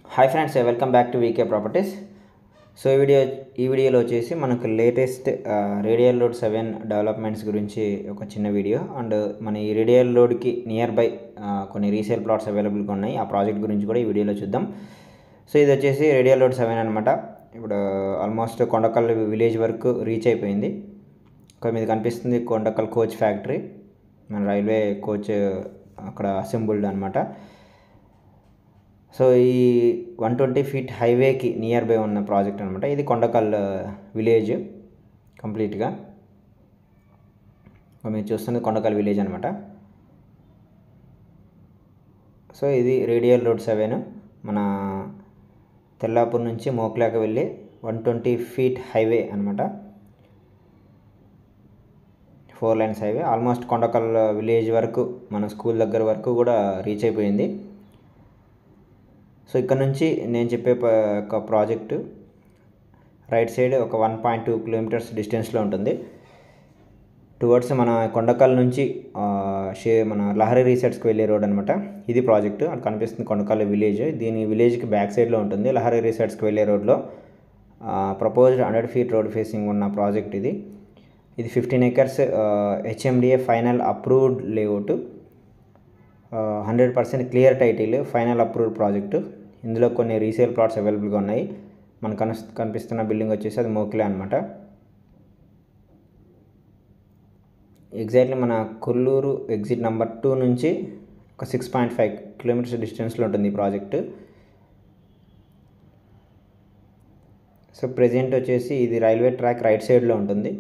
hi friends welcome back to VK properties so ఈ video ఈ వీడియోలో వచ్చేసి మనకు latest radial road seven developments గురించి ఒక చిన్న వీడియో అండ్ మన ఈ రేడియల్ రోడ్కి నియర్ బై కొన్ని రీసేల్ ప్లాట్స్ అవైలబుల్గా ఉన్నాయి ఆ ప్రాజెక్ట్ గురించి కూడా ఈ వీడియోలో చూద్దాం సో ఇది వచ్చేసి రేడియల్ రోడ్ సెవెన్ అనమాట ఇప్పుడు ఆల్మోస్ట్ కొండకల్ విలేజ్ వరకు రీచ్ అయిపోయింది ఇక్కడ మీద కనిపిస్తుంది కొండకల్ కోచ్ ఫ్యాక్టరీ మన రైల్వే కోచ్ అక్కడ అసెంబుల్డ్ అనమాట సో ఈ వన్ ట్వంటీ ఫీట్ హైవేకి నియర్ బై ఉన్న ప్రాజెక్ట్ అనమాట ఇది కొండకల్ విలేజ్ కంప్లీట్గా మీరు చూస్తున్నది కొండకల్ విలేజ్ అనమాట సో ఇది రేడియల్ రోడ్ సెవెన్ మన తెల్లాపూర్ నుంచి మోక్లాక వెళ్ళి వన్ ట్వంటీ ఫీట్ హైవే అనమాట four lanes highway almost Kondakal village వరకు మన స్కూల్ దగ్గర వరకు కూడా రీచ్ అయిపోయింది సో ఇక్కడ నుంచి నేను చెప్పే ఒక ప్రాజెక్టు రైట్ సైడ్ ఒక వన్ పాయింట్ టూ కిలోమీటర్స్ డిస్టెన్స్లో ఉంటుంది టువర్డ్స్ మన కొండకల్ నుంచి షే మన లహరి రీసెట్స్కి వెళ్ళే రోడ్ అనమాట ఇది ప్రాజెక్టు అక్కడ కనిపిస్తుంది కొండకల్ విలేజ్ దీని విలేజ్కి బ్యాక్ సైడ్లో ఉంటుంది లహరి రీసెట్స్కి వెళ్ళే రోడ్లో proposed hundred feet road facing ఉన్న ప్రాజెక్ట్ ఇది ఇది fifteen acres HMDA final approved layout hundred percent clear title final approved project ఇందులో కొన్ని రీసేల్ ప్లాట్స్ అవైలబుల్గా ఉన్నాయి మనకు కన కనిపిస్తున్న బిల్డింగ్ వచ్చేసి అది మోకిలే అనమాట ఎగ్జాక్ట్లీ మన కొల్లూరు ఎగ్జిట్ నెంబర్ టూ నుంచి ఒక సిక్స్ పాయింట్ ఫైవ్ కిలోమీటర్స్ డిస్టెన్స్లో ఉంటుంది ఈ ప్రాజెక్టు సో ప్రజెంట్ వచ్చేసి ఇది రైల్వే ట్రాక్ రైట్ సైడ్లో ఉంటుంది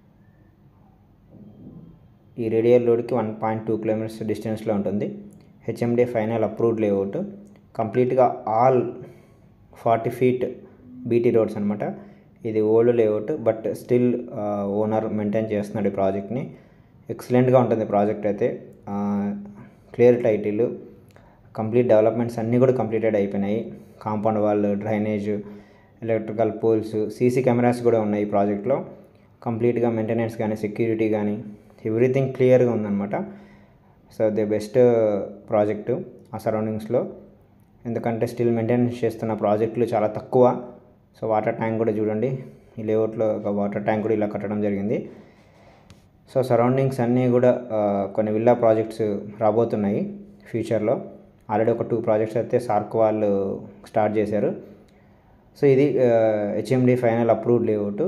ఈ రేడియల్ రోడ్కి వన్ పాయింట్ టూ కిలోమీటర్స్ డిస్టెన్స్లో ఉంటుంది హెచ్ఎండి ఫైనల్ అప్రూవ్డ్ లేఅవుట్ కంప్లీట్గా all forty feet BT roads అనమాట ఇది old layout but still owner maintain చేస్తున్నాడు ఈ ప్రాజెక్ట్ని ఎక్సలెంట్గా ఉంటుంది ప్రాజెక్ట్ అయితే క్లియర్ టైటిల్ కంప్లీట్ డెవలప్మెంట్స్ అన్నీ కూడా కంప్లీటెడ్ అయిపోయినాయి compound wall drainage electrical poles CC cameras కూడా ఉన్నాయి ఈ ప్రాజెక్ట్లో కంప్లీట్గా మెయింటెనెన్స్ కానీ సెక్యూరిటీ కానీ ఎవ్రీథింగ్ క్లియర్గా ఉందన్నమాట సో ది బెస్ట్ ప్రాజెక్టు ఆ సరౌండింగ్స్లో ఎందుకంటే స్టిల్ మెయింటెనెన్స్ చేస్తున్న ప్రాజెక్టులు చాలా తక్కువ సో వాటర్ ట్యాంక్ కూడా చూడండి ఈ లేఅవుట్లో ఒక వాటర్ ట్యాంక్ కూడా ఇలా కట్టడం జరిగింది సో సరౌండింగ్స్ అన్నీ కూడా కొన్ని విల్లా ప్రాజెక్ట్స్ రాబోతున్నాయి ఫ్యూచర్లో ఆల్రెడీ ఒక టూ ప్రాజెక్ట్స్ అయితే సార్క్ వాళ్ళు స్టార్ట్ చేశారు సో ఇది HMD final approved layout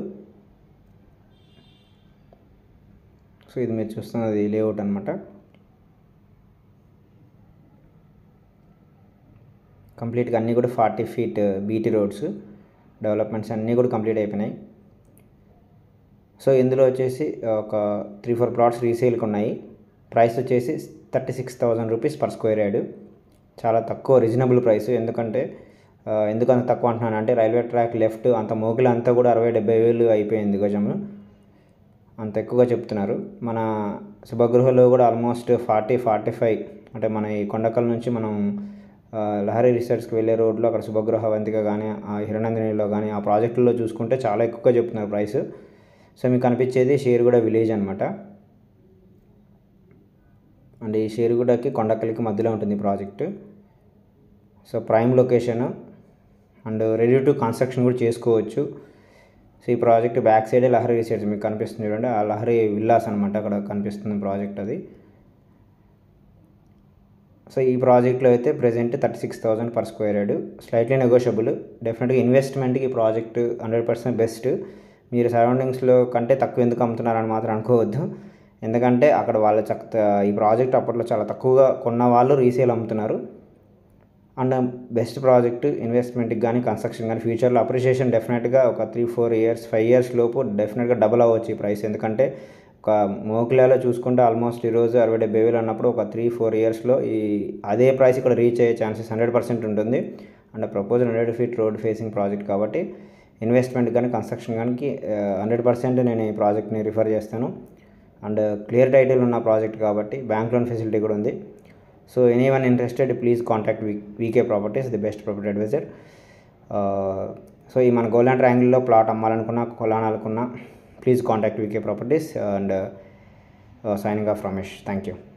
so ఇది మీరు చూస్తున్నది లేఅవుట్ అనమాట కంప్లీట్గా అన్నీ కూడా forty feet BT roads developments అన్నీ కూడా కంప్లీట్ అయిపోయినాయి సో ఇందులో వచ్చేసి ఒక త్రీ ఫోర్ ప్లాట్స్ రీసేల్కి ఉన్నాయి ప్రైస్ వచ్చేసి thirty six thousand rupees per square yard చాలా తక్కువ రీజనబుల్ ప్రైస్ ఎందుకంటే ఎందుకు అంత తక్కువ అంటున్నాను అంటే రైల్వే ట్రాక్ లెఫ్ట్ అంత మోగిల అంతా కూడా అరవై డెబ్బై వేలు అయిపోయింది గజము అంత ఎక్కువగా చెప్తున్నారు మన శుభగృహలో కూడా ఆల్మోస్ట్ ఫార్టీ ఫార్టీ ఫైవ్ అంటే మన ఈ కొండకల్ నుంచి మనం లహరి రిసార్ట్స్కి వెళ్ళే రోడ్లో అక్కడ శుభగృహ వంతిక కానీ ఆ హిరణందినిలో కానీ ఆ ప్రాజెక్టుల్లో చూసుకుంటే చాలా ఎక్కువగా చెప్తున్నారు ప్రైస్ సో మీకు కనిపించేది షేర్గూడ విలేజ్ అనమాట అండ్ ఈ షేర్గూడకి కొండకల్కి మధ్యలో ఉంటుంది project so prime location and ready to construction కూడా చేసుకోవచ్చు సో ఈ ప్రాజెక్ట్ బ్యాక్ సైడే లహరి రిసార్ట్స్ మీకు కనిపిస్తుంది చూడండి ఆ లహరి విల్లాస్ అనమాట అక్కడ కనిపిస్తుంది ప్రాజెక్ట్ అది సో ఈ ప్రాజెక్ట్లో అయితే present thirty six thousand per square yard slightly negotiable డెఫినెట్గా ఇన్వెస్ట్మెంట్కి ఈ ప్రాజెక్ట్ హండ్రెడ్ పర్సెంట్ బెస్ట్ మీరు సరౌండింగ్స్లో కంటే తక్కువ ఎందుకు అమ్ముతున్నారని మాత్రం అనుకోవద్దు ఎందుకంటే అక్కడ వాళ్ళ చక్క ఈ ప్రాజెక్ట్ అప్పట్లో చాలా తక్కువగా కొన్న వాళ్ళు రీసేల్ అమ్ముతున్నారు అండ్ బెస్ట్ ప్రాజెక్ట్ ఇన్వెస్ట్మెంట్కి కానీ కన్స్ట్రక్షన్ కానీ ఫ్యూచర్లో అప్రిషియేషన్ డెఫినెట్గా ఒక three four years five years లోపు డెఫినెట్గా డబుల్ అవ్వచ్చు ఈ ప్రైస్ ఎందుకంటే ఒక మోకిలాలో చూసుకుంటే ఆల్మోస్ట్ ఈరోజు అరవై డెబ్బై వేలు అన్నప్పుడు ఒక త్రీ ఫోర్ ఇయర్స్లో ఈ అదే ప్రైస్ ఇక్కడ రీచ్ అయ్యే ఛాన్సెస్ హండ్రెడ్ పర్సెంట్ ఉంటుంది and propose hundred feet road facing project కాబట్టి ఇన్వెస్ట్మెంట్ కానీ కన్స్ట్రక్షన్ కానీ హండ్రెడ్ పర్సెంట్ నేను ఈ ప్రాజెక్ట్ని రిఫర్ చేస్తాను అండ్ క్లియర్ టైటిల్ ఉన్న ప్రాజెక్ట్ కాబట్టి బ్యాంక్ లోన్ ఫెసిలిటీ కూడా ఉంది so anyone interested please contact V VK properties the best property advisor so ఈ మన గోల్డెన్ ట్రయాంగిల్లో ప్లాట్ అమ్మాలనుకున్నా కొలానాలనుకున్నా please contact VK properties and signing off Ramesh thank you